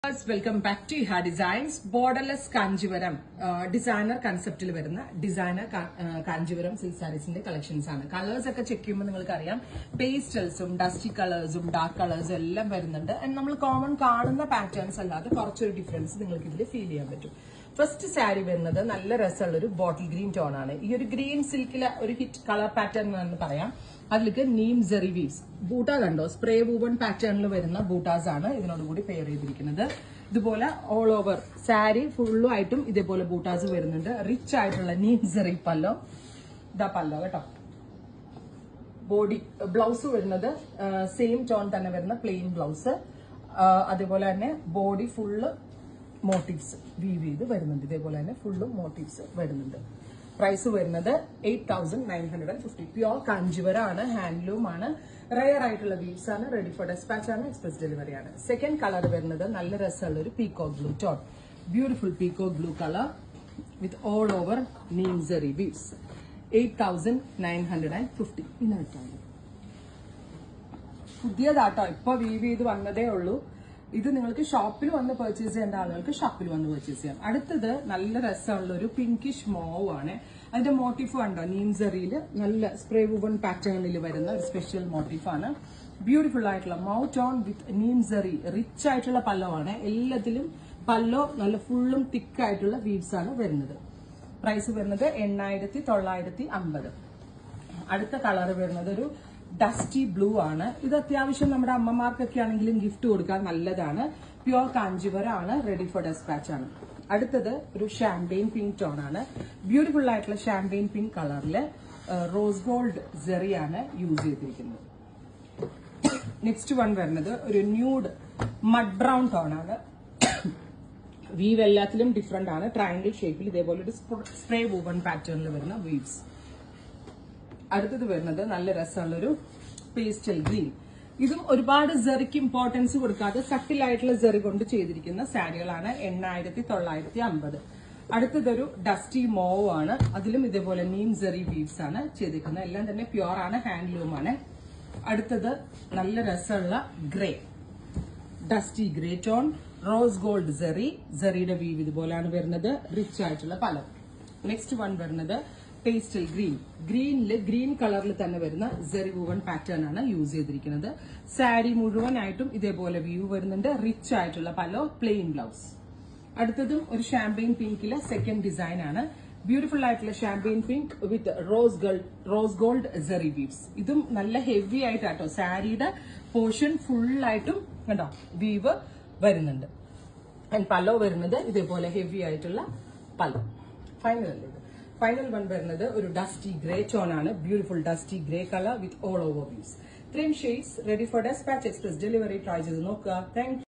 welcome back to Iha designs borderless Kanchivaram designer കൺസെപ്റ്റിൽ വരുന്ന designer Kanchivaram silk സാരീസിന്റെ കളക്ഷൻസ് ആണ് കളേഴ്സ് ഒക്കെ ചെക്ക് ചെയ്യുമ്പോൾ നിങ്ങൾക്ക് അറിയാം പേസ്റ്റൽസും ഡസ്റ്റി കളേഴ്സും ഡാർക്ക് കളേഴ്സും എല്ലാം വരുന്നുണ്ട് ആൻഡ് നമ്മൾ കോമൺ കാണുന്ന പാറ്റേൺസ് അല്ലാതെ കുറച്ചൊരു ഡിഫറൻസ് നിങ്ങൾക്ക് ഇതിൽ ഫീൽ ചെയ്യാൻ പറ്റും ഫസ്റ്റ് സാരി വരുന്നത് നല്ല രസമുള്ള ഒരു ബോട്ടിൽ ഗ്രീൻ ടോൺ ആണ് ഈ ഒരു ഗ്രീൻ സിൽക്കിലെ ഒരു ഹിറ്റ് കളർ പാറ്റേൺ എന്ന് പറയാം അതിലേക്ക് നീം ജെറി വീവ്സ് ബൂട്ട കണ്ടോ സ്പ്രേ വൂവൺ പാറ്റേണിൽ വരുന്ന ബൂട്ടാസ് ആണ് ഇതിനോട് കൂടി പെയർ ചെയ്തിരിക്കുന്നത് ഇതുപോലെ ഓൾ ഓവർ സാരി ഫുള്ളും ആയിട്ടും ഇതേപോലെ ബൂട്ടാസ് വരുന്നുണ്ട് റിച്ച് ആയിട്ടുള്ള നീം ജെറി പല്ലോ ഇതാ പല്ലോ കേട്ടോ ബോഡി ബ്ലൗസ് വരുന്നത് സെയിം ടോൺ തന്നെ വരുന്ന പ്ലെയിൻ ബ്ലൗസ് അതേപോലെ തന്നെ ബോഡി ഫുള്ള് മോട്ടീവ്സ് വീവ് ചെയ്ത് വരുന്നുണ്ട് ഇതേപോലെ തന്നെ ഫുള്ളും മോട്ടീവ്സ് വരുന്നുണ്ട് പ്രൈസ് വരുന്നത് eight thousand nine hundred and fifty pure കാഞ്ചിവരാണ് ഹാൻഡ്ലൂം ആണ് റയർ ആയിട്ടുള്ള വീവ്സ് ആണ് റെഡി ഫോർ ഡെസ്പാച്ച് ആണ് എക്സ്പ്രസ് ഡെലിവറി ആണ് സെക്കൻഡ് കളർ വരുന്നത് നല്ല രസമുള്ള ഒരു peacock blue tone beautiful peacock blue colour with all over നീംസറി weaves eight thousand nine hundred and fifty ഇന്നായിട്ടാണ് പുതിയതാട്ടോ ഇപ്പൊ വീവ് ചെയ്ത് വന്നതേ ഉള്ളൂ ഇത് നിങ്ങൾക്ക് ഷോപ്പിൽ വന്ന് പർച്ചേസ് ചെയ്യേണ്ട ആളുകൾക്ക് ഷോപ്പിൽ വന്ന് പർച്ചേസ് ചെയ്യാം അടുത്തത് നല്ല രസമുള്ള ഒരു പിങ്കിഷ് മോവ് ആണ് അതിന്റെ മോട്ടീഫ് കണ്ടോ നീംസറിയിൽ നല്ല സ്പ്രേ വുവൺ പാറ്റേണിൽ വരുന്ന ഒരു സ്പെഷ്യൽ മോട്ടീഫാണ് ബ്യൂട്ടിഫുൾ ആയിട്ടുള്ള മൗ ടോൺ വിത്ത് നീംസറി റിച്ച് ആയിട്ടുള്ള പല്ലവാണ് എല്ലാത്തിലും പല്ലോ നല്ല ഫുള്ളും തിക്ക് ആയിട്ടുള്ള വീവ്സ് ആണ് വരുന്നത് പ്രൈസ് വരുന്നത് എണ്ണായിരത്തി തൊള്ളായിരത്തി അമ്പത് അടുത്ത കളർ വരുന്നത് ഒരു ഡസ്റ്റി ബ്ലൂ ആണ് ഇത് അത്യാവശ്യം നമ്മുടെ അമ്മമാർക്കൊക്കെ ആണെങ്കിലും ഗിഫ്റ്റ് കൊടുക്കാൻ നല്ലതാണ് പ്യുവർ കാഞ്ചിവരം ആണ് റെഡി ഫോർ ഡെസ്പാച്ച് ആണ് അടുത്തത് ഒരു ഷാംപെയിൻ പിങ്ക് ടോൺ ആണ് ബ്യൂട്ടിഫുൾ ആയിട്ടുള്ള ഷാംപെയിൻ പിങ്ക് കളറില് റോസ് ഗോൾഡ് ജെറിയാണ് യൂസ് ചെയ്തിരിക്കുന്നത് നെക്സ്റ്റ് വൺ വരുന്നത് ഒരു ന്യൂഡ് മഡ് ബ്രൗൺ ടോൺ ആണ് വീവ് എല്ലാത്തിലും ഡിഫറെന്റ് ആണ് ട്രയാങ്കിൾ ഷേപ്പിൽ ഇതേപോലെ ഒരു സ്പ്രേ വൂവൺ പാറ്റേണിൽ വരുന്ന വീവ്സ് അടുത്തത് വരുന്നത് നല്ല രസമുള്ളൊരു പേസ്റ്റൽ ഗ്രീൻ ഇതും ഒരുപാട് ജെറിക്ക് ഇമ്പോർട്ടൻസ് കൊടുക്കാതെ സട്ടിൽ ആയിട്ടുള്ള ജെറി കൊണ്ട് ചെയ്തിരിക്കുന്ന സാരികളാണ് എണ്ണായിരത്തി തൊള്ളായിരത്തി അമ്പത് അടുത്തതൊരു ഡസ്റ്റി മോവ് ആണ് അതിലും ഇതേപോലെ നീം ജെറി വീവ്സ് ആണ് ചെയ്തിരിക്കുന്നത് എല്ലാം തന്നെ പ്യുവർ ആണ് ഹാൻഡ്ലൂം ആണ് അടുത്തത് നല്ല രസമുള്ള grey dusty grey tone rose gold ജെറി ജെറിയുടെ വീവ് ഇതുപോലെയാണ് വരുന്നത് റിച്ച് ആയിട്ടുള്ള പലം നെക്സ്റ്റ് വൺ വരുന്നത് പേസ്റ്റൽ ഗ്രീൻ ഗ്രീനില് ഗ്രീൻ കളറിൽ തന്നെ വരുന്ന ജെറി വൂവൺ പാറ്റേൺ ആണ് യൂസ് ചെയ്തിരിക്കുന്നത് സാരി മുഴുവനായിട്ടും ഇതേപോലെ വ്യൂ വരുന്നുണ്ട് റിച്ച് ആയിട്ടുള്ള പലോ പ്ലെയിൻ ബ്ലൗസ് അടുത്തതും ഒരു ഷാമ്പെയിൻ പിങ്കിലെ സെക്കൻഡ് ഡിസൈൻ ആണ് ബ്യൂട്ടിഫുൾ ആയിട്ടുള്ള champagne pink with rose gold rose gold ജെറി വീവ്സ് ഇതും നല്ല ഹെവി ആയിട്ടാട്ടോ സാരിയുടെ പോർഷൻ ഫുൾ ആയിട്ടും കണ്ടോ വീവ് വരുന്നുണ്ട് ആൻഡ് പല്ലോ വരുന്നത് ഇതേപോലെ ഹെവി ആയിട്ടുള്ള പല്ലോ ഫൈനൽ അല്ലേ ഇത് ഫൈനൽ വൺ വരുന്നത് ഒരു ഡസ്റ്റി ഗ്രേ ടോൺ ആണ് beautiful dusty grey colour with all over weaves ഇത്രയും shades ready for despatch express delivery try ചെയ്ത് നോക്കുക താങ്ക്